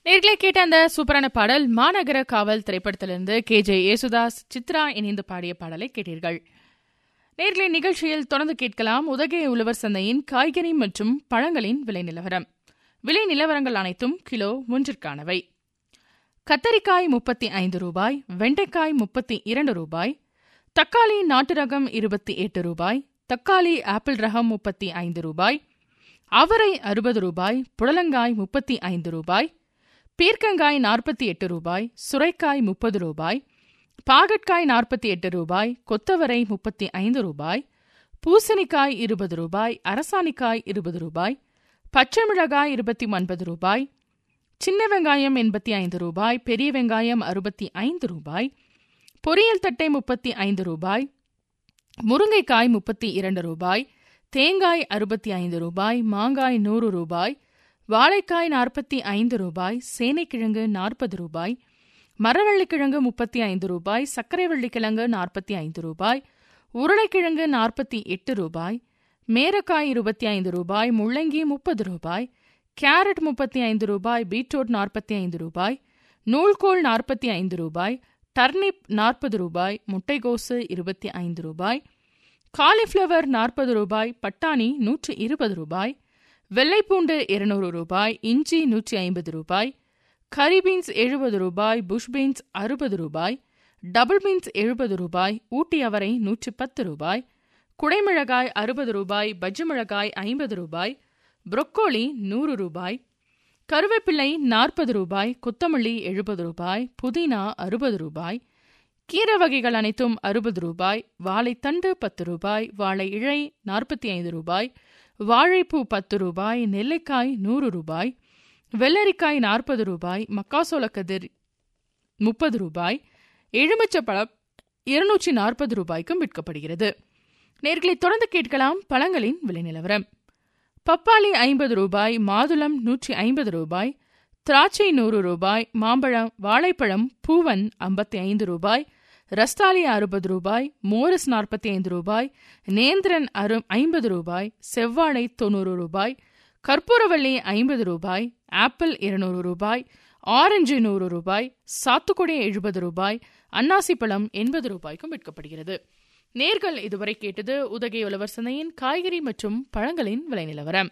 நேர்களே கேட்ட அந்த சூப்பரான பாடல் மாநகர காவல் திரைப்படத்திலிருந்து கே ஜே யேசுதாஸ் சித்ரா இணைந்து பாடிய பாடலை கேட்டீர்கள் நேர்களே நிகழ்ச்சியில் தொடர்ந்து கேட்கலாம் உதகை உழவர் சந்தையின் காய்கறி மற்றும் பழங்களின் விலை நிலவரம் விலை நிலவரங்கள் அனைத்தும் கிலோ ஒன்றிற்கானவை கத்தரிக்காய் முப்பத்தி ஐந்து ரூபாய் வெண்டைக்காய் முப்பத்தி இரண்டு ரூபாய் தக்காளி நாட்டு ரகம் இருபத்தி எட்டு ரூபாய் தக்காளி ஆப்பிள் ரகம் முப்பத்தி ஐந்து ரூபாய் அவரை அறுபது ரூபாய் புடலங்காய் முப்பத்தி ஐந்து ரூபாய் பீர்க்கங்காய் நாற்பத்தி எட்டு ரூபாய் சுரைக்காய் முப்பது ரூபாய் பாகற்காய் நாற்பத்தி எட்டு ரூபாய் கொத்தவரை முப்பத்தி ஐந்து ரூபாய் பூசணிக்காய் இருபது ரூபாய் அரசாணிக்காய் இருபது ரூபாய் பச்சை மிளகாய் இருபத்தி ஒன்பது ரூபாய் சின்ன வெங்காயம் எண்பத்தி ஐந்து ரூபாய் பெரிய வெங்காயம் அறுபத்தி ஐந்து ரூபாய் பொரியல் தட்டை முப்பத்தி ஐந்து ரூபாய் முருங்கைக்காய் முப்பத்தி இரண்டு ரூபாய் தேங்காய் அறுபத்தி ஐந்து ரூபாய் மாங்காய் நூறு ரூபாய் வாழைக்காய் நாற்பத்தி ஐந்து ரூபாய் சேனைக்கிழங்கு நாற்பது ரூபாய் மரவள்ளிக்கிழங்கு முப்பத்தி ஐந்து ரூபாய் சர்க்கரை வள்ளிக்கிழங்கு நாற்பத்தி ஐந்து ரூபாய் உருளைக்கிழங்கு நாற்பத்தி எட்டு ரூபாய் மேரக்காய் இருபத்தி ஐந்து ரூபாய் முள்ளங்கி முப்பது ரூபாய் கேரட் முப்பத்தி ஐந்து ரூபாய் பீட்ரூட் நாற்பத்தி ஐந்து ரூபாய் நூல்கோல் நாற்பத்தி ஐந்து ரூபாய் டர்னிப் நாற்பது ரூபாய் முட்டைகோசு இருபத்தி ஐந்து ரூபாய் காலிஃப்ளவர் நாற்பது ரூபாய் பட்டாணி நூற்று இருபது ரூபாய் வெள்ளைப்பூண்டு இருநூறு ரூபாய் இஞ்சி நூற்றி ஐம்பது ரூபாய் கரி பீன்ஸ் எழுபது ரூபாய் புஷ் பீன்ஸ் அறுபது ரூபாய் டபுள் பீன்ஸ் எழுபது ரூபாய் ஊட்டி அவரை நூற்றி பத்து ரூபாய் குடைமிளகாய் அறுபது ரூபாய் பஜ்ஜி மிளகாய் ஐம்பது ரூபாய் புரொக்கோலி நூறு ரூபாய் கருவேப்பிள்ளை நாற்பது ரூபாய் கொத்தமல்லி எழுபது ரூபாய் புதினா அறுபது ரூபாய் கீரை வகைகள் அனைத்தும் அறுபது ரூபாய் வாழைத்தண்டு பத்து ரூபாய் வாழை இழை நாற்பத்தி ஐந்து ரூபாய் வாழைப்பூ பத்து ரூபாய் நெல்லிக்காய் நூறு ரூபாய் வெள்ளரிக்காய் நாற்பது ரூபாய் மக்காசோள கதிர் முப்பது ரூபாய் எலுமிச்சப்பழம் இருநூற்றி நாற்பது ரூபாய்க்கும் விற்கப்படுகிறது நேர்களை தொடர்ந்து கேட்கலாம் பழங்களின் விலை நிலவரம் பப்பாளி ஐம்பது ரூபாய் மாதுளம் நூற்றி ஐம்பது ரூபாய் திராட்சை நூறு ரூபாய் மாம்பழம் வாழைப்பழம் பூவன் ஐம்பத்தி ஐந்து ரூபாய் ரஸ்தாலி அறுபது ரூபாய் மோரஸ் நாற்பத்தி ஐந்து ரூபாய் நேந்திரன் அரு ஐம்பது ரூபாய் செவ்வாழை தொண்ணூறு ரூபாய் கற்பூரவள்ளி ஐம்பது ரூபாய் ஆப்பிள் இருநூறு ரூபாய் ஆரஞ்சு நூறு ரூபாய் சாத்துக்குடி எழுபது ரூபாய் அன்னாசி பழம் எண்பது ரூபாய்க்கும் விற்கப்படுகிறது நேர்கள் இதுவரை கேட்டது உதகை உழவர் சந்தையின் காய்கறி மற்றும் பழங்களின் விலை நிலவரம்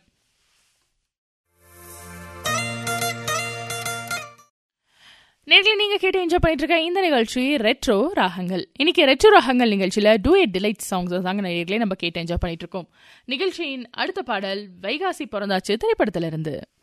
நேர்களை நீங்க கேட்டு என்ஜாய் பண்ணிட்டு இருக்க இந்த நிகழ்ச்சி ரெட்ரோ ராகங்கள் இன்னைக்கு ரெட்ரோ ராகங்கள் நிகழ்ச்சியில டூயட் டிலைட் சாங்ஸ் தாங்க நேர்களே நம்ம கேட்டு என்ஜாய் பண்ணிட்டு இருக்கோம் நிகழ்ச்சியின் அடுத்த பாடல் வைகாசி பிறந்தாச்சு திரைப்படத்திலிருந்து